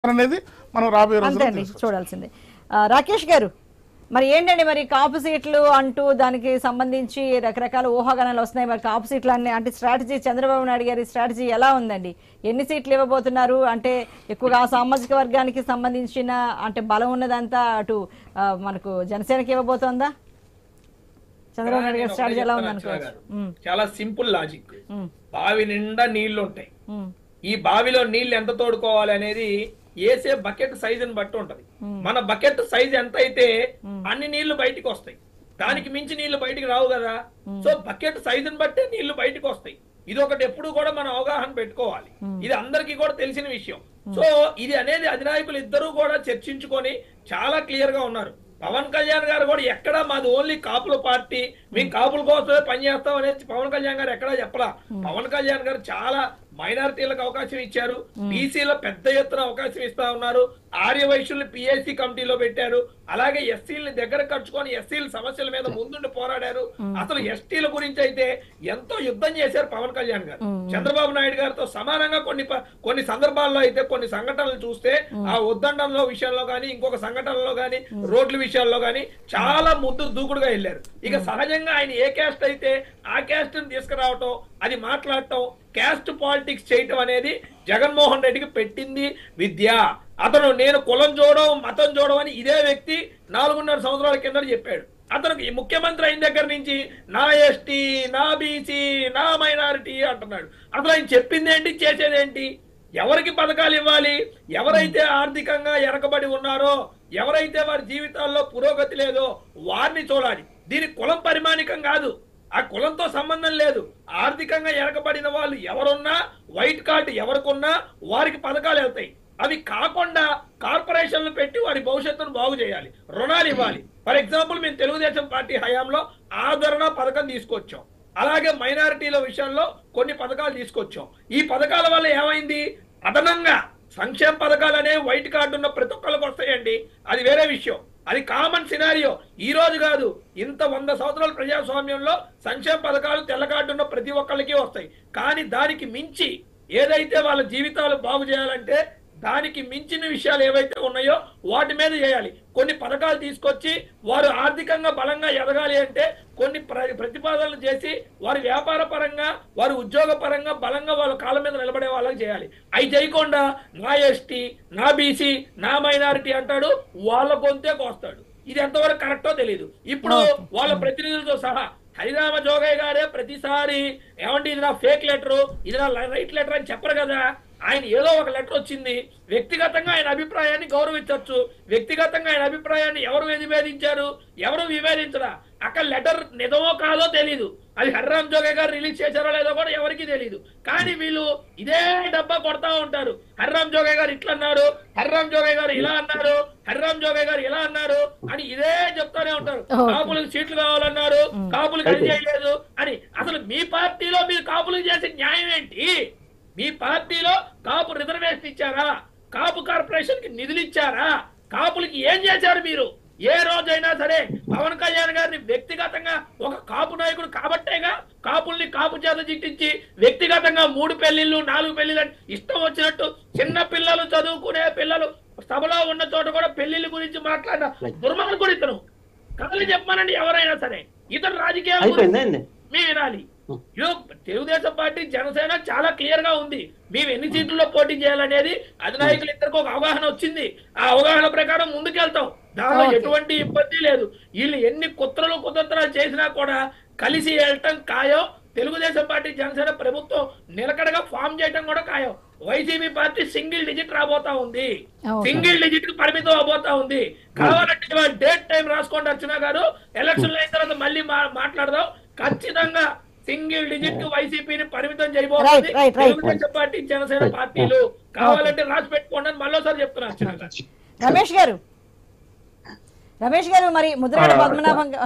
అనేది మనం రాబోయే అంతే రోజుల్లో అండి తెలుసుకోవచ్చు. చూడాల్సిందే ఆ, రాకేష్ గారు మరి ఏంటండి మరి కాపు సీట్లు అంటూ దానికి సంబంధించి రకరకాల ఊహాగానాలు వస్తున్నాయి మరి కాపు సీట్లు అన్ని అంటే స్ట్రాటజీ చంద్రబాబు నాయుడు గారి స్ట్రాటజీ ఎలా ఉందండి ఎన్ని సీట్లు ఇవ్వబోతున్నారు అంటే ఎక్కువగా ఆ సామాజిక వర్గానికి సంబంధించిన అంటే బలం ఉన్నదంతా అటు ఆ, మనకు జనసేనకి ఇవ్వబోతోందా చంద్రబాబు నాయుడు గారి స్ట్రాటజీ ఎలా ఉంది అనుకోవచ్చు ఉమ్, చాలా సింపుల్ లాజిక్ ఉమ్, బావి నిండా నీళ్లు ఉంటాయి ఉమ్, ఈ బావిలో నీళ్లు ఎంత తోడుకోవాలి అనేది వేసే బకెట్ సైజుని బట్టి ఉంటది మన బకెట్ సైజ్ ఎంత అయితే అన్ని నీళ్లు బయటికి వస్తాయి దానికి మించి నీళ్లు బయటికి రావు కదా సో బకెట్ సైజుని బట్టే నీళ్లు బయటికి వస్తాయి ఇది ఒకటి ఎప్పుడు కూడా మనం అవగాహన పెట్టుకోవాలి ఇది అందరికీ కూడా తెలిసిన విషయం సో ఇది అనేది అధినాయకులు ఇద్దరూ కూడా చర్చించుకొని చాలా క్లియర్ గా ఉన్నారు పవన్ కళ్యాణ్ గారు కూడా ఎక్కడా మాది ఓన్లీ కాపుల పార్టీ మేము కాపుల కోసమే పనిచేస్తాం అనేది పవన్ కళ్యాణ్ గారు ఎక్కడా చెప్పలా పవన్ కళ్యాణ్ గారు చాలా మైనారిటీలకు అవకాశం ఇచ్చారు బీసీలో పెద్ద ఎత్తున అవకాశం ఇస్తా ఉన్నారు ఆర్య వైశ్యుల్ని పిఎస్సి కమిటీలో పెట్టారు అలాగే ఎస్సీలని దగ్గర కట్టుకొని ఎస్సీల సమస్యల మీద ముందుండి పోరాడారు అసలు ఎస్టీల గురించి అయితే ఎంతో యుద్ధం చేశారు పవన్ కళ్యాణ్ గారు చంద్రబాబు నాయుడు గారితో సమానంగా కొన్ని ప- కొన్ని సందర్భాల్లో అయితే కొన్ని సంఘటనలు చూస్తే ఆ ఉద్దండంలో విషయంలో కానీ ఇంకొక సంఘటనలో కానీ రోడ్ల విషయాల్లో కానీ చాలా ముద్దు దూకుడుగా వెళ్ళారు ఇక సహజంగా ఆయన ఏ క్యాస్ట్ అయితే ఆ క్యాస్ట్ ని తీసుకురావటం అది మాట్లాడటం క్యాస్ట్ పాలిటిక్స్ చేయటం అనేది జగన్మోహన్ రెడ్డికి పెట్టింది విద్య అతను నేను కులం చూడడం మతం చూడడం అని ఇదే వ్యక్తి నాలుగున్నర సంవత్సరాల కింద చెప్పాడు అతనికి ఈ ముఖ్యమంత్రి అయిన దగ్గర నుంచి నా ఎస్టీ నా బీసీ నా మైనారిటీ అంటున్నాడు అసలు ఆయన చెప్పింది ఏంటి చేసేది ఏంటి ఎవరికి పథకాలు ఇవ్వాలి ఎవరైతే ఆర్థికంగా వెనకబడి ఉన్నారో ఎవరైతే వారి జీవితాల్లో పురోగతి లేదో వారిని చూడాలి దీని కులం పరిమాణికం కాదు ఆ కులంతో సంబంధం లేదు ఆర్థికంగా వెనకబడిన వాళ్ళు ఎవరున్నా వైట్ కార్డు ఎవరికున్నా వారికి పథకాలు వెళ్తాయి అవి కాకుండా కార్పొరేషన్లు పెట్టి వారి భవిష్యత్తును బాగు చేయాలి రుణాలు ఇవ్వాలి ఫర్ ఎగ్జాంపుల్ మేము తెలుగుదేశం పార్టీ హయాంలో ఆదరణ పథకం తీసుకొచ్చాం అలాగే మైనారిటీల విషయంలో కొన్ని పథకాలు తీసుకొచ్చాం ఈ పథకాల వల్ల ఏమైంది అదనంగా సంక్షేమ పథకాలు అనేవి వైట్ కార్డు ఉన్న ప్రతి ఒక్కరికి వస్తాయండి అది వేరే విషయం అది కామన్ సినారియో ఈ రోజు కాదు ఇంత వంద సంవత్సరాల ప్రజాస్వామ్యంలో సంక్షేమ పథకాలు తెల్ల కార్డు ఉన్న ప్రతి ఒక్కరికి వస్తాయి కానీ దానికి మించి ఏదైతే వాళ్ళ జీవితాలు బాగు చేయాలంటే దానికి మించిన విషయాలు ఏవైతే ఉన్నాయో వాటి మీద చేయాలి కొన్ని పథకాలు తీసుకొచ్చి వారు ఆర్థికంగా బలంగా ఎదగాలి అంటే కొన్ని ప్ర- ప్రతిపాదనలు చేసి వారి వ్యాపార పరంగా వారి ఉద్యోగ పరంగా బలంగా వాళ్ళ కాళ్ళ మీద నిలబడే వాళ్ళకి చేయాలి అవి చేయకుండా నా ఎస్టీ నా బీసీ నా మైనారిటీ అంటాడు వాళ్ళ గొంతే కోస్తాడు ఇది ఎంతవరకు కరెక్టో తెలియదు ఇప్పుడు వాళ్ళ ప్రతినిధులతో సహా హరిరామ జోగయ్య గారే ప్రతిసారి ఏమంటే ఇది నా ఫేక్ లెటర్ ఇది నా రైట్ లెటర్ అని చెప్పరు కదా ఆయన ఏదో ఒక లెటర్ వచ్చింది వ్యక్తిగతంగా ఆయన అభిప్రాయాన్ని గౌరవించవచ్చు వ్యక్తిగతంగా ఆయన అభిప్రాయాన్ని ఎవరు విభేదించారు ఎవరు విభేదించరా అక్కడ లెటర్ నిజమో కాదో తెలియదు అది హర్రామ్ జోగే గారు రిలీజ్ చేశారో లేదో కూడా ఎవరికి తెలియదు కానీ వీళ్ళు ఇదే డబ్బా కొడతా ఉంటారు హర్రామ్ జోగే గారు ఇట్లా అన్నారు హర్రామ్ జోగే గారు ఇలా అన్నారు హర్రామ్ జోగే గారు ఇలా అన్నారు అని ఇదే చెప్తానే ఉంటారు Okay. కాపులకు సీట్లు కావాలన్నారు కాపులకు అది చేయలేదు అని అసలు మీ పార్టీలో మీరు కాపులకు చేసే న్యాయం ఏంటి మీ పార్టీలో కాపు రిజర్వేషన్ ఇచ్చారా కాపు కార్పొరేషన్ కి నిధులు ఇచ్చారా కాపులకి ఏం చేశారు మీరు ఏ రోజైనా సరే పవన్ కళ్యాణ్ గారిని వ్యక్తిగతంగా ఒక కాపు నాయకుడు కాబట్టేగా కాపుల్ని కాపు చేత చిట్టించి వ్యక్తిగతంగా మూడు పెళ్లిళ్ళు నాలుగు పెళ్లిళ్ళు అని ఇష్టం వచ్చినట్టు చిన్న పిల్లలు చదువుకునే పిల్లలు సభలో ఉన్న చోట కూడా పెళ్లిళ్ళ గురించి మాట్లాడిన దుర్మార్గుడు ఇతను కథలు చెప్పమనండి ఎవరైనా సరే ఇతను రాజకీయాల గురించి అయిపోయిందండి మేము వినాలి ఇదో తెలుగుదేశం పార్టీ జనసేన చాలా క్లియర్ గా ఉంది మేము ఎన్ని సీట్లలో పోటీ చేయాలనేది అధినాయకులు ఇద్దరికి ఒక అవగాహన వచ్చింది ఆ అవగాహన ప్రకారం ముందుకెళ్తాం దానిలో Okay. ఎటువంటి ఇబ్బంది లేదు వీళ్ళు ఎన్ని కుట్రలు కుతంత్రాలు చేసినా కూడా కలిసి వెళ్ళటం ఖాయం తెలుగుదేశం పార్టీ జనసేన ప్రభుత్వం నిలకడగా ఫామ్ చేయటం కూడా ఖాయం వైసీపీ పార్టీ సింగిల్ డిజిట్ రాబోతా ఉంది Okay. సింగిల్ డిజిట్ కి పరిమితం అవబోతా ఉంది కావాలంటే ఇవాళ డేట్ టైం రాసుకోండి అర్చన గారు ఎలక్షన్ అయిన తర్వాత మళ్ళీ మా- మాట్లాడదాం ఖచ్చితంగా సింగిల్ డిజిట్ కి వైసీపీని పరిమితం చేయబోతుంది Right, right, right. Telugudesam party Janasena పార్టీలు కావాలంటే రాసి పెట్టుకోండి అని మళ్ళీసారి చెప్తున్నా అర్చన గారు రమేష్ గారు రమేష్ గారు మరి ముద్రగడ ఆ, పద్మనాభం